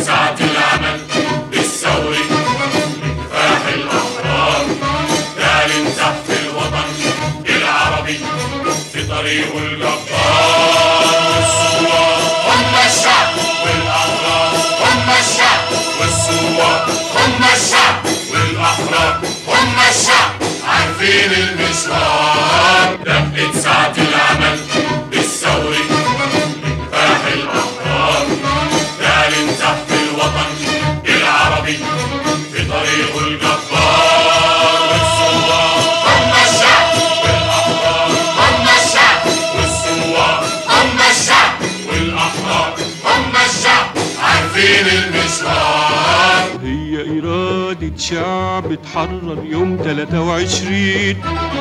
ساعة العمل الثوري لكفاح الأحرار تعلن زحف الوطن العربي في طريقه الجبار والثوار هم الشعب والأحرار هم الشعب والثوار هم الشعب والأحرار هم الشعب عارفين المشوار دقة ساعة العمل الثوري لكفاح الأحرار تعلن زحف الوطن العربي في طريقه الجبار والثوار هم الشعب والأحرار هم الشعب والثوار هم الشعب والأحرار هم الشعب عارفين المشوار هي إرادة شعب اتحرر يوم 23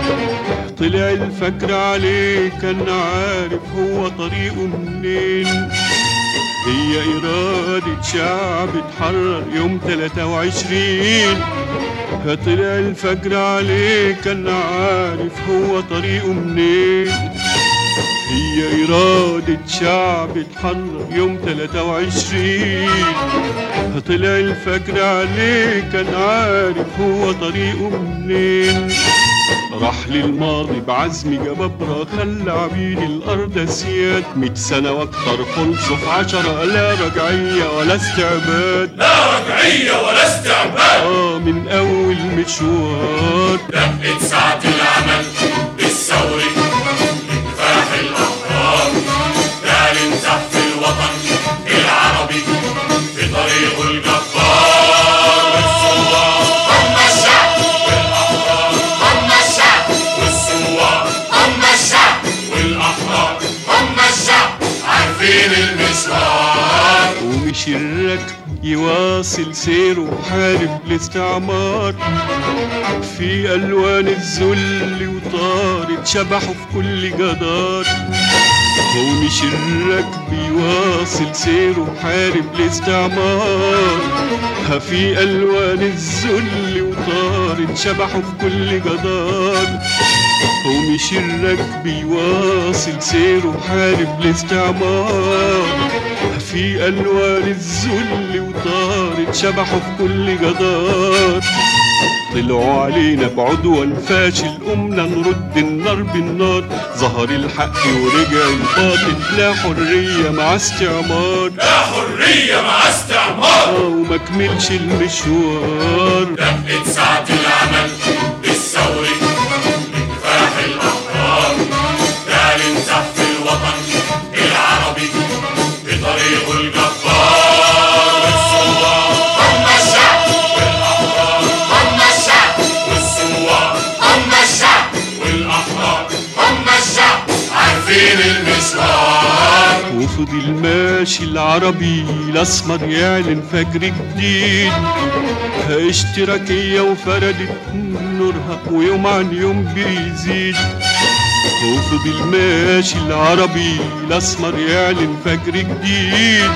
طلع الفجر عليه كان عارف هو طريقه منين هي إرادة شعب اتحرر يوم 23 طلع الفجر عليه كان عارف هو طريقه منين هي إرادة شعب اتحرر يوم 23 طلع الفجر عليه كان عارف هو طريقه منين راح للماضي بعزم جبابرة خلى عبيد الأرض سياد ميت سنة وأكتر خلصوا في عشرة لا رجعية ولا استعباد لا رجعية ولا استعباد آه من أول مشوار دقة ساعة العمل الثوري لكفاح الأحرار تعلن زحف الوطن العربي في طريقه الجبار والثوار هم الشعب والأحرار هم الشعب والثوار هم الشعب والأحرار هم الشعب عارفين المشوار ومش الركب يواصل سيره حارب الاستعمار في ألوان الذل وطارت شبحه في كل جدار هو مش الركب يواصل سيره حارب الاستعمار في ألوان الذل وطارت شبحه في كل جدار هو مش الركب يواصل سيره حارب الاستعمار في ألوان الذل وطارت شبحه في كل جدار طلعوا علينا بعدوان فاشل قمنا نرد النار بالنار ظهر الحق ورجع الباطل لا حرية مع استعمار لا حرية مع استعمار آه وما كملش المشوار دقة ساعة العمل الثوري لكفاح الأحرار تعلن زحف الوطن العربي بطريقه الجبار والثوار هم الشعب والأحرار هم الشعب والثوار هم الشعب والأحرار هم الشعب عارفين المشوار وفضل ماشي العربي الاسمر يعلن فجر جديد اشتراكية وفردت نورها ويوم عن يوم بيزيد وفضل ماشي العربي الاسمر يعلن فجر جديد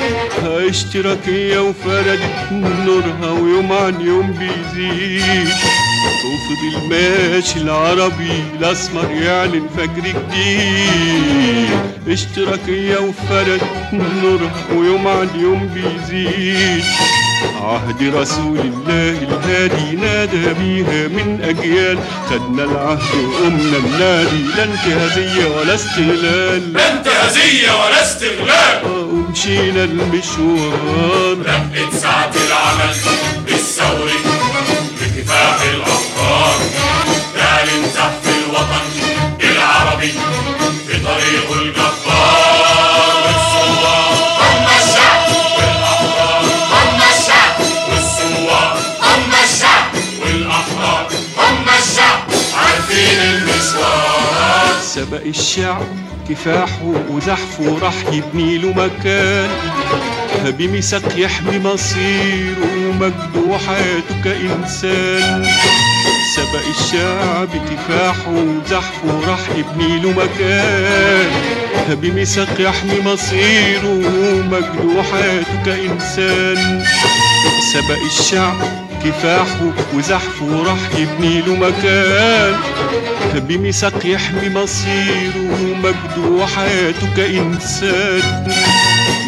اشتراكية وفردت نورها ويوم عن يوم بيزيد وفضل ماشي العربي الاسمر يعلن فجر جديد اشتراكية وفرد نورها ويوم عن يوم بيزيد عهد رسول الله الهادي نادى بيها من أجيال خدنا العهد وقمنا ننادي لا انتهازية ولا استغلال لا انتهازية ولا استغلال آه، ومشينا المشوار دقة ساعة العمل الثوري لكفاح الأفكار تعلن زحف الوطن العربي في طريقه الجبار والثوار هم الشعب والأحرار هم الشعب والثوار هم الشعب والأحرار هم الشعب عارفين المشوار سبق الشعب كفاحه وزحفه راح يبني له مكان بميثاق يحمي مصيره ومجده وحياته كإنسان سبق الشعب كفاحه وزحفه راح يبني له مكان بميثاق يحمي مصيره ومجده وحياته كإنسان سبق الشعب كفاحه وزحفه راح يبني له مكان بميثاق يحمي مصيره ومجده وحياته كإنسان من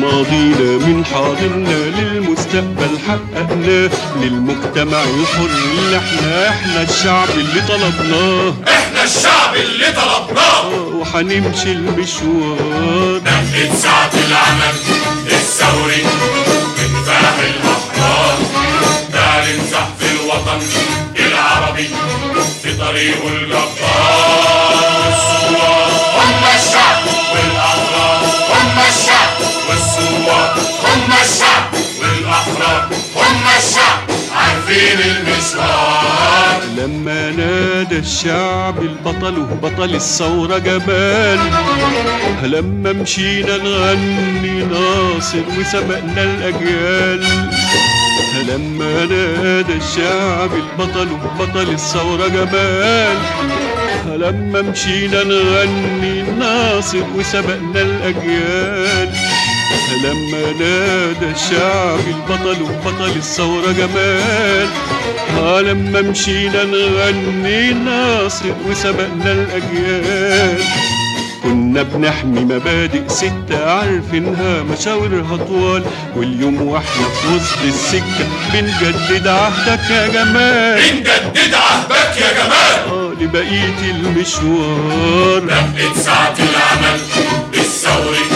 ماضينا من حاضرنا للمستقبل حققناه للمجتمع الحر اللي احنا احنا الشعب اللي طلبناه احنا الشعب اللي طلبناه آه، وحنمشي المشوار نقلة ساعة العمل الثوري بكفاح الأحرار تعلن زحف الوطن العربي في طريقه الجبار الثوار هم الشعب والأحرار هم الشعب والثوار هم الشعب والأحرار هم الشعب عارفين المشوار لما نادى الشعب البطل وبطل الثورة جبان لما مشينا نغني ناصر وسبقنا الأجيال لما نادى الشعب البطل وبطل الثورة جبان لما مشينا نغني ناصر وسبقنا الأجيال لما نادى الشعب البطل وبطل الثورة جمال آه لما مشينا نغني ناصر وسبقنا الأجيال كنا بنحمي مبادئ ستة عارفينها مشاورها طوال واليوم واحنا في وسط السكة بنجدد عهدك يا جمال بنجدد عهدك يا جمال آه لبقية المشوار نقلة ساعة العمل الثوري